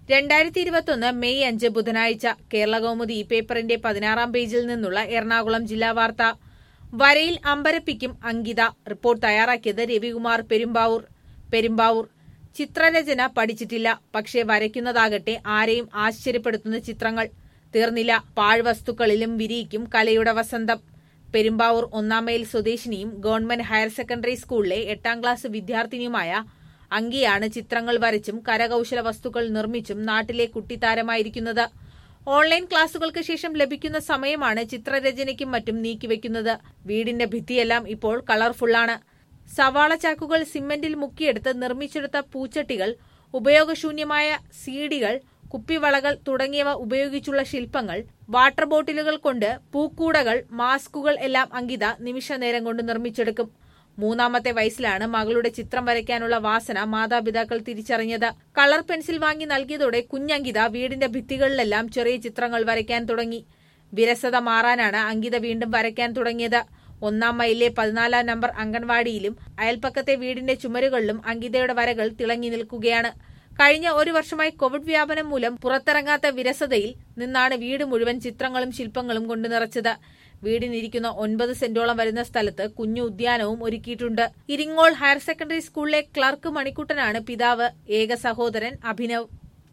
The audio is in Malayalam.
രണ്ടായിരത്തി ഇരുപത്തൊന്ന് മെയ് അഞ്ച് ബുധനാഴ്ച കേരള കൗമുദി ഈ പേപ്പറിന്റെ പതിനാറാം പേജിൽ നിന്നുള്ള എറണാകുളം ജില്ലാ വാർത്ത വരയിൽ അമ്പരപ്പിക്കും അങ്കിത റിപ്പോർട്ട് തയ്യാറാക്കിയത് രവികുമാർ പെരുമ്പാവൂർ പെരുമ്പാവൂർ ചിത്രരചന പഠിച്ചിട്ടില്ല പക്ഷേ വരയ്ക്കുന്നതാകട്ടെ ആരെയും ആശ്ചര്യപ്പെടുത്തുന്ന ചിത്രങ്ങൾ തീർന്നില്ല പാഴ്വസ്തുക്കളിലും വിരിയിക്കും കലയുടെ വസന്തം പെരുമ്പാവൂർ ഒന്നാം മൈൽ സ്വദേശിനിയും ഗവൺമെന്റ് ഹയർ സെക്കൻഡറി സ്കൂളിലെ എട്ടാം ക്ലാസ് വിദ്യാർത്ഥിനിയുമായ അങ്കിയാണ് ചിത്രങ്ങൾ വരച്ചും കരകൌശല വസ്തുക്കൾ നിർമ്മിച്ചും നാട്ടിലെ കുട്ടിത്താരമായിരിക്കുന്നത് ഓൺലൈൻ ക്ലാസുകൾക്ക് ശേഷം ലഭിക്കുന്ന സമയമാണ് ചിത്രരചനയ്ക്കും മറ്റും നീക്കിവെക്കുന്നത് വീടിന്റെ ഭിത്തിയെല്ലാം ഇപ്പോൾ കളർഫുള്ളാണ് സവാള ചാക്കുകൾ സിമന്റിൽ മുക്കിയെടുത്ത് നിർമ്മിച്ചെടുത്ത പൂച്ചട്ടികൾ ഉപയോഗശൂന്യമായ സീഡികൾ കുപ്പിവളകൾ തുടങ്ങിയവ ഉപയോഗിച്ചുള്ള ശില്പങ്ങൾ വാട്ടർ ബോട്ടിലുകൾ കൊണ്ട് പൂക്കൂടകൾ മാസ്കുകൾ എല്ലാം അങ്കിത നിമിഷനേരം കൊണ്ട് നിർമ്മിച്ചെടുക്കും മൂന്നാമത്തെ വയസ്സിലാണ് മകളുടെ ചിത്രം വരയ്ക്കാനുള്ള വാസന മാതാപിതാക്കൾ തിരിച്ചറിഞ്ഞത് കളർ പെൻസിൽ വാങ്ങി നൽകിയതോടെ കുഞ്ഞങ്കിത വീടിന്റെ ഭിത്തികളിലെല്ലാം ചെറിയ ചിത്രങ്ങൾ വരയ്ക്കാൻ തുടങ്ങി വിരസത മാറാനാണ് അങ്കിത വീണ്ടും വരയ്ക്കാൻ തുടങ്ങിയത് ഒന്നാം മൈലിലെ പതിനാലാം നമ്പർ അംഗൻവാടിയിലും അയൽപ്പക്കത്തെ വീടിന്റെ ചുമരുകളിലും അങ്കിതയുടെ വരകൾ തിളങ്ങി നിൽക്കുകയാണ് കഴിഞ്ഞ ഒരു വർഷമായി കോവിഡ് വ്യാപനം മൂലം പുറത്തിറങ്ങാത്ത വിരസതയിൽ നിന്നാണ് വീട് മുഴുവൻ ചിത്രങ്ങളും ശില്പങ്ങളും കൊണ്ട് നിറച്ചത് വീടിനിരിക്കുന്ന ഒൻപത് സെന്റോളം വരുന്ന സ്ഥലത്ത് കുഞ്ഞു ഉദ്യാനവും ഒരുക്കിയിട്ടുണ്ട് ഇരിങ്ങോൾ ഹയർ സെക്കൻഡറി സ്കൂളിലെ ക്ലർക്ക് മണിക്കുട്ടനാണ് പിതാവ് ഏക സഹോദരൻ അഭിനവ്